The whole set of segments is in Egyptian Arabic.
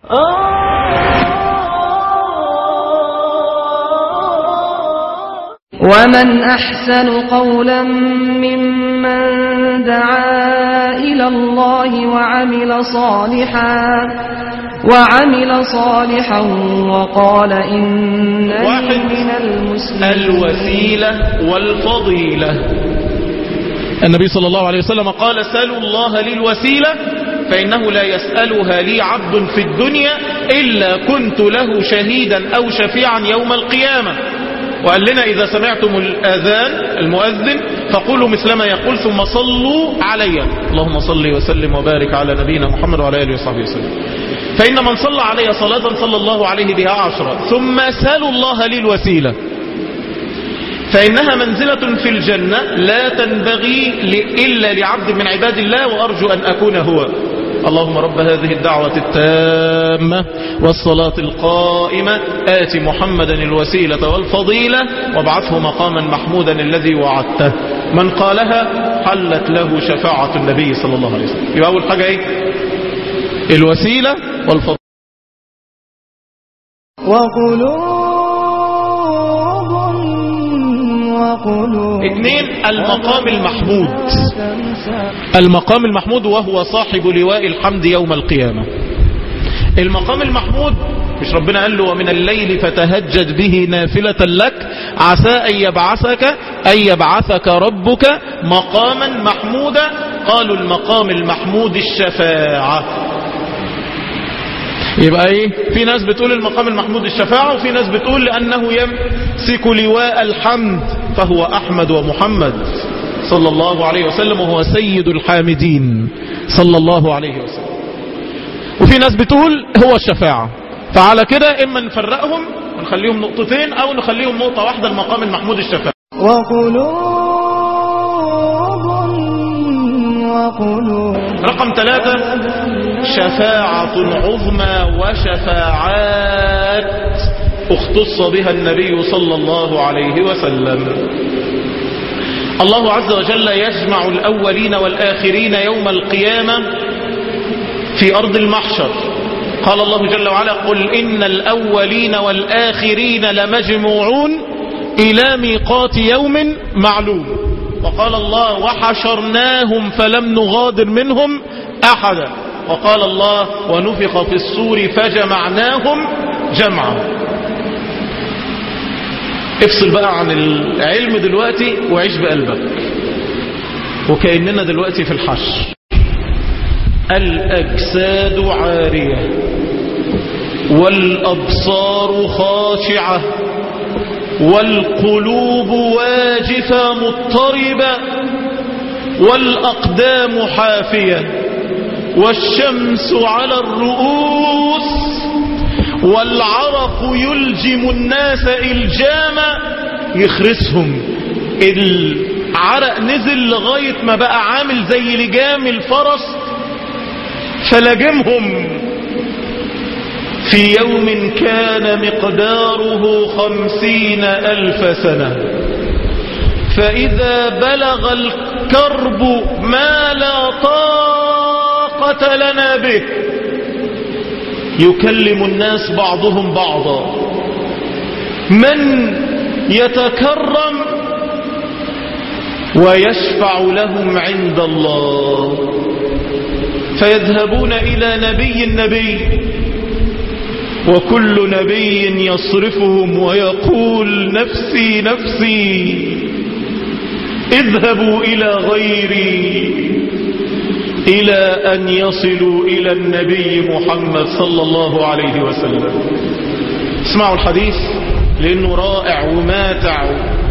ومن أحسن قولا ممن دعا إلى الله وعمل صالحا وعمل صالحا وقال إنني واحد من المسلمين الوسيلة والفضيلة النبي صلى الله عليه وسلم قال سلوا الله للوسيلة فإنه لا يسألها لي عبد في الدنيا إلا كنت له شهيدا أو شفيعا يوم القيامة وقال لنا إذا سمعتم الأذان المؤذن فقولوا مثل ما يقول ثم صلوا علي اللهم صل وسلم وبارك على نبينا محمد وعلى آله وصحبه وسلم فإن من صلى علي صلاة صلى الله عليه بها عشرة ثم سالوا الله لي الوسيلة فإنها منزلة في الجنة لا تنبغي ل- إلا لعبد من عباد الله وأرجو أن أكون هو اللهم رب هذه الدعوة التامة والصلاة القائمة آت محمدا الوسيلة والفضيلة وابعثه مقاما محمودا الذي وعدته من قالها حلت له شفاعة النبي صلى الله عليه وسلم يبقى أول حاجة إيه الوسيلة والفضيلة وقلوب وقلوب اثنين المقام المحمود المقام المحمود وهو صاحب لواء الحمد يوم القيامة المقام المحمود مش ربنا قال له ومن الليل فتهجد به نافلة لك عسى أن يبعثك أن يبعثك ربك مقاما محمودا قالوا المقام المحمود الشفاعة يبقى ايه في ناس بتقول المقام المحمود الشفاعة وفي ناس بتقول لأنه يمسك لواء الحمد فهو أحمد ومحمد صلى الله عليه وسلم وهو سيد الحامدين صلى الله عليه وسلم وفي ناس بتقول هو الشفاعة فعلى كده إما نفرقهم ونخليهم نقطتين أو نخليهم نقطة واحدة المقام المحمود الشفاعة وقلوب وقلوب رقم ثلاثة شفاعة عظمى وشفاعات اختص بها النبي صلى الله عليه وسلم الله عز وجل يجمع الأولين والآخرين يوم القيامة في أرض المحشر قال الله جل وعلا قل إن الأولين والآخرين لمجموعون إلى ميقات يوم معلوم وقال الله وحشرناهم فلم نغادر منهم أحدا وقال الله ونفخ في الصور فجمعناهم جمعا افصل بقى عن العلم دلوقتي وعيش بقلبك وكأننا دلوقتي في الحشر الأجساد عارية والأبصار خاشعة والقلوب واجفة مضطربة والأقدام حافية والشمس على الرؤوس والعرق يلجم الناس إلجاما يخرسهم العرق نزل لغاية ما بقى عامل زي لجام الفرس فلجمهم في يوم كان مقداره خمسين ألف سنة فإذا بلغ الكرب ما لا طاقة لنا به يكلم الناس بعضهم بعضا من يتكرم ويشفع لهم عند الله فيذهبون إلى نبي النبي وكل نبي يصرفهم ويقول نفسي نفسي اذهبوا إلى غيري إلى أن يصلوا إلى النبي محمد صلى الله عليه وسلم اسمعوا الحديث لأنه رائع وماتع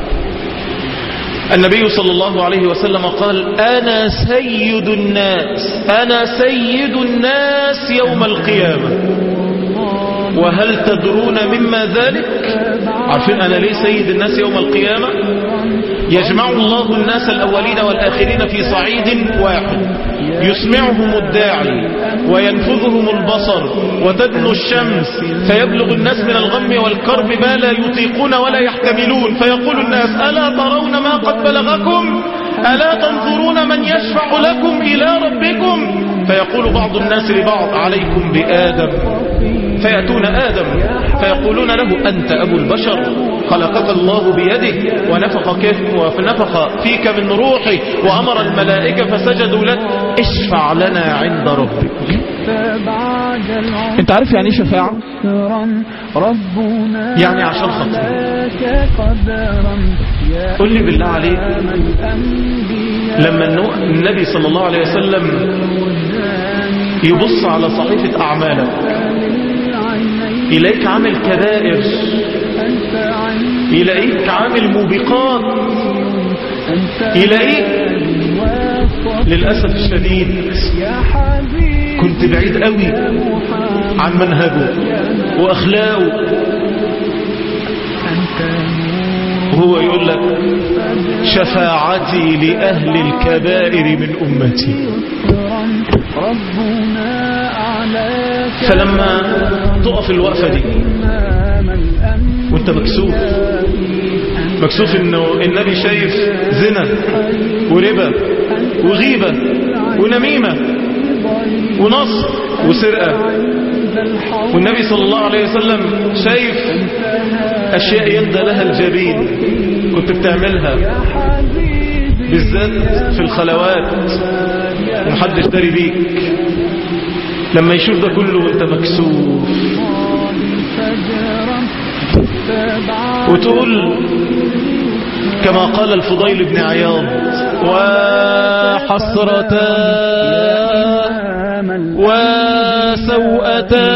النبي صلى الله عليه وسلم قال أنا سيد الناس أنا سيد الناس يوم القيامة وهل تدرون مما ذلك عارفين أنا ليه سيد الناس يوم القيامة يجمع الله الناس الأولين والآخرين في صعيد واحد يسمعهم الداعي وينفذهم البصر وتدنو الشمس فيبلغ الناس من الغم والكرب ما لا يطيقون ولا يحتملون فيقول الناس ألا ترون ما قد بلغكم ألا تنظرون من يشفع لكم إلى ربكم فيقول بعض الناس لبعض عليكم بآدم فيأتون آدم فيقولون له أنت أبو البشر خلقك الله بيده ونفخ, كيف ونفخ فيك من روحه وأمر الملائكة فسجدوا لك اشفع لنا عند ربك انت عارف يعني ايه شفاعة ربنا يعني عشان خاطري لك قدرا يا قل لي بالله عليك إمام الأنبياء لما النو- النبي صلى الله عليه وسلم يبص على صحيفة أعمالك للعينين يلاقيك عامل كبائر أنت عين يلاقيك عامل موبقات أنت يلاقيك وفضل للأسف الشديد يا حبيبي كنت بعيد قوي محمد عن منهجه وأخلاقه أنت نور وهو يقول لك شفاعتي لأهل الكبائر من أمتي يسرا ربنا أعلاك فلما تقف الوقفة دي إمام الأنبياء وانت مكسوف مكسوف انه النبي شايف زنا وربا وغيبة ونميمة ونصب وسرقة والنبي صلى الله عليه وسلم شايف اشياء يندى لها الجبين كنت بتعملها بالذات في الخلوات ومحدش داري بيك لما يشوف ده كله وانت مكسوف وتقول كما قال الفضيل بن عياض وحسرتا وسوءتا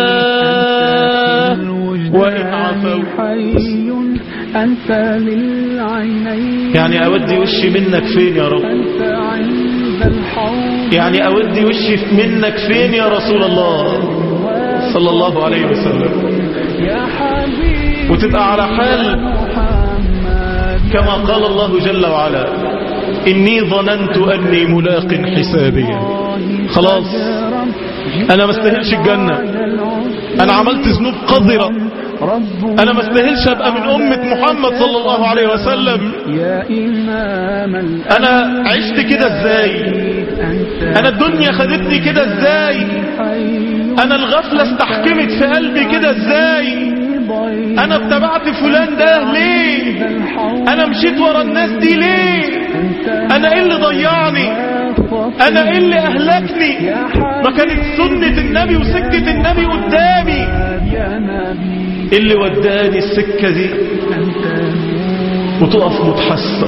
وإن عفوا حي أنت للعينين يعني أودي وشي منك فين يا رب أنت عند الحوض يعني أودي وشي منك فين يا رسول الله صلى الله عليه وسلم يا حبيبي وتبقى على حال محمد كما قال الله جل وعلا إني ظننت أني ملاق حسابيا خلاص أنا ما استاهلش الجنة أنا عملت ذنوب قذرة رب أنا ما استاهلش أبقى من أمة محمد صلى الله عليه وسلم يا إمام أنا عشت كده إزاي أنت أنا الدنيا خدتني كده إزاي حي أنا الغفلة استحكمت في قلبي كده إزاي ضيق أنا اتبعت فلان ده ليه الحوض أنا مشيت ورا الناس دي ليه أنت أنا إيه اللي ضيعني أنا إيه اللي أهلكني ما كانت سنة النبي وسكة النبي قدامي يا نبي إيه اللي وداني السكة دي أنت وتقف متحسر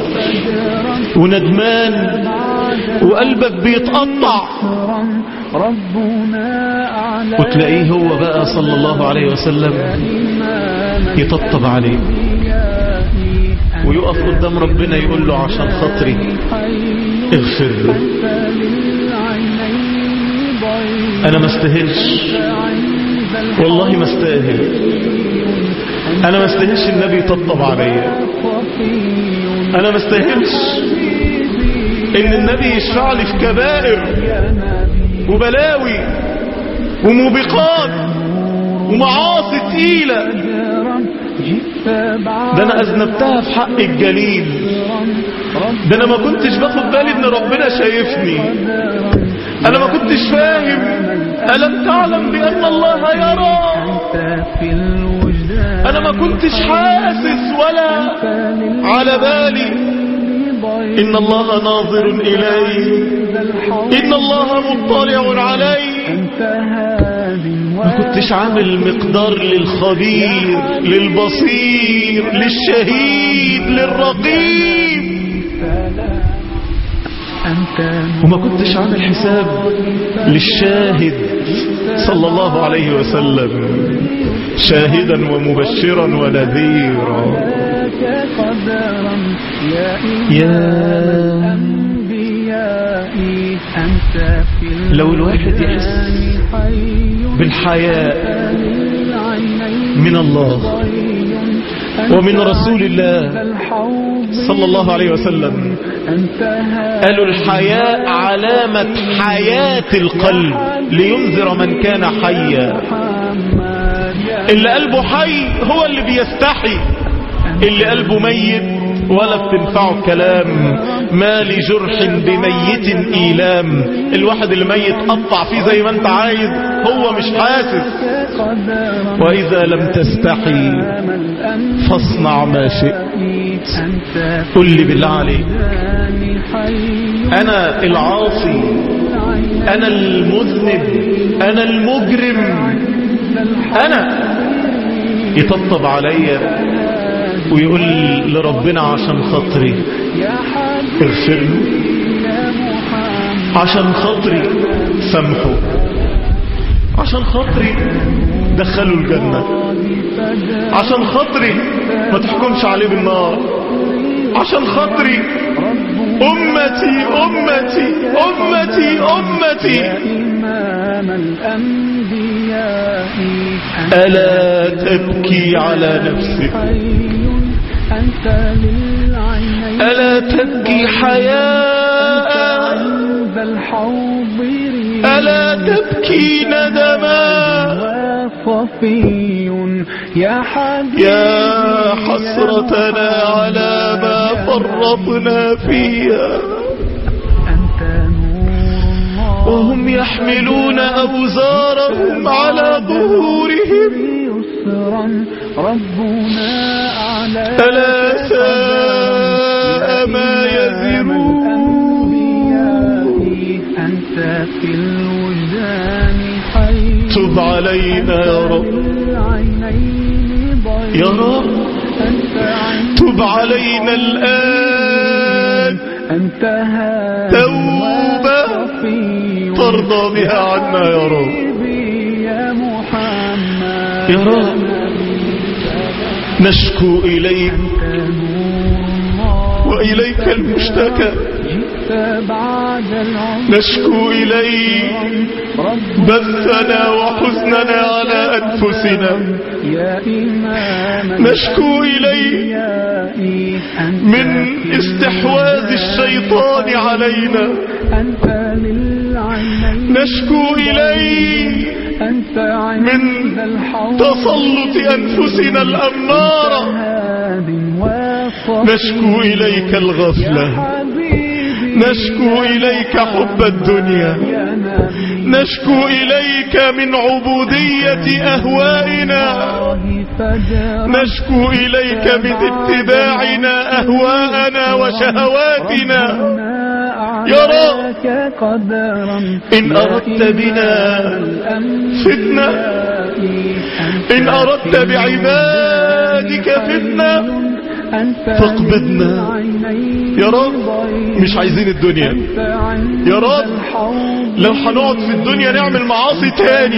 وندمان وقلبك بيتقطع نورا ربنا أعلى وتلاقيه هو بقى صلى الله عليه وسلم إمام يطبطب عليه الأنبياء ويقف قدام ربنا يقول له عشان خاطري حي اغفر له أنت للعينين ضيق انا ما استاهلش عند الحوض والله ما استاهل انا ما استاهلش النبي يطبطب عليا خفي انا ما استاهلش ان النبي يشفع لي في كبائر يا نبي وبلاوي وموبقات ومعاصي تقيلة جرا جئت بعد ده انا اذنبتها في حق الجليل ده انا ما كنتش باخد بالي ان ربنا شايفني انا ما كنتش فاهم الم تعلم بان الله يرى أنت في الوجدان انا ما كنتش حاسس ولا على بالي ان الله ناظر الي ان الله مطلع علي أنت هاد ما كنتش عامل مقدار للخبير للبصير للشهيد للرقيب أنت وما كنتش عامل حساب للشاهد صلى الله عليه وسلم شاهدا ومبشرا ونذيرا لك قدرا يا يا الأنبياء أنت في لو الواحد يحس الوجدان حي بالحياء للعينين من الله ومن رسول الله الحوض صلى الله عليه وسلم أنت هاد قالوا الحياء علامة حياة القلب لينذر من كان حيا محمد يا اللي قلبه حي هو اللي بيستحي اللي قلبه ميت ولا بتنفعه كلام ما لجرح بميت إيلام الواحد اللي ميت قطع فيه زي ما انت عايز هو مش حاسس وإذا لم تستحي فاصنع ما شئت قل لي بالله عليك أنا العاصي أنا المذنب أنا المجرم أنا يطبطب عليا ويقول لربنا عشان خاطري اغفر له عشان خاطري سامحه عشان خاطري دخله الجنة عشان خاطري ما تحكمش عليه بالنار عشان خاطري أمتي أمتي أمتي أمتي إمام الأنبياء ألا تبكي على نفسك حي أنت للعينين ألا تبكي حياء عند الحاضرين ألا تبكي ندما وصفي يا حبيبي يا حسرتنا على ما فرطنا فيها أنت نور الله وهم يحملون أوزارهم على ظهورهم يسرا ربنا أعلى ألا ساء ما يزرون أنت في الوجدان حي تب علينا يا رب العينين ضيق يا رب أنت عند تب علينا الآن أنت هادي توبة وصفي ترضى بها عنا يا رب حبيبي يا محمد يا رب نشكو إليك أنت نور الله وإليك المشتكى جئت بعد العمر نشكو إليك رب بثنا وحزننا على أنفسنا يا إمام نشكو إليك الأنبياء أنت من استحواذ الشيطان علينا أنت للعينين نشكو إليك أنت عند من الحوض تسلط أنفسنا الأمارة هاد وصفي نشكو إليك يا الغفلة حبيبي نشكو إليك حب الدنيا يا نبي نشكو إليك من عبودية أهوائنا الله فجر نشكو إليك من اتباعنا أهواءنا وشهواتنا يا رب قدرا إن أردت بنا فتنة إن أردت بعبادك فتنة فاقبضنا يا رب مش عايزين الدنيا يا رب لو هنقعد في الدنيا نعمل معاصي تاني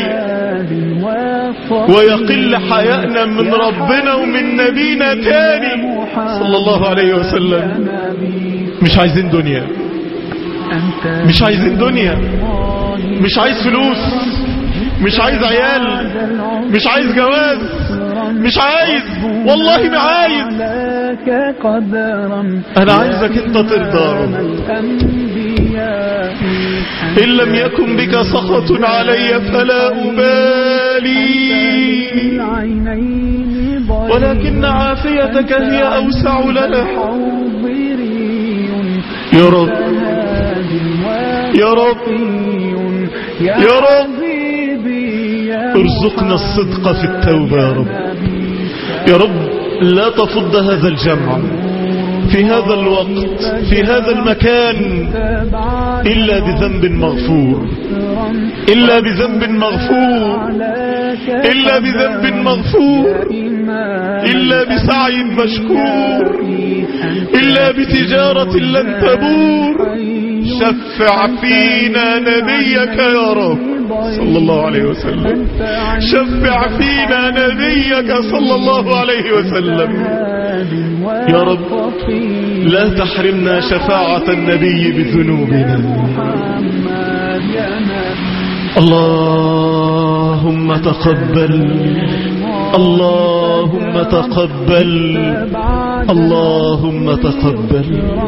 ويقل حيائنا من ربنا ومن نبينا تاني صلى الله عليه وسلم مش عايزين دنيا مش عايزين دنيا مش عايز فلوس مش عايز عيال مش عايز جواز مش عايز والله ما عايز لك قدرا انا عايزك انت ترضى يا رب الأنبياء إن لم يكن بك سخط علي فلا أبالي العينين ضيق ولكن عافيتك هي أوسع لنا حاضري يا رب هاد يا رب وصفي يا رب حبيبي يا ارزقنا الصدق في التوبة يا رب يا رب لا تفض هذا الجمع في هذا الوقت في هذا المكان إلا بذنب مغفور إلا بذنب مغفور إلا بذنب مغفور إلا بسعي مشكور إلا بتجارة لن تبور شفع فينا نبيك يا رب صلى الله عليه وسلم شفع فينا نبيك صلى الله عليه وسلم يا رب لا تحرمنا شفاعة النبي بذنوبنا اللهم تقبل اللهم تقبل اللهم تقبل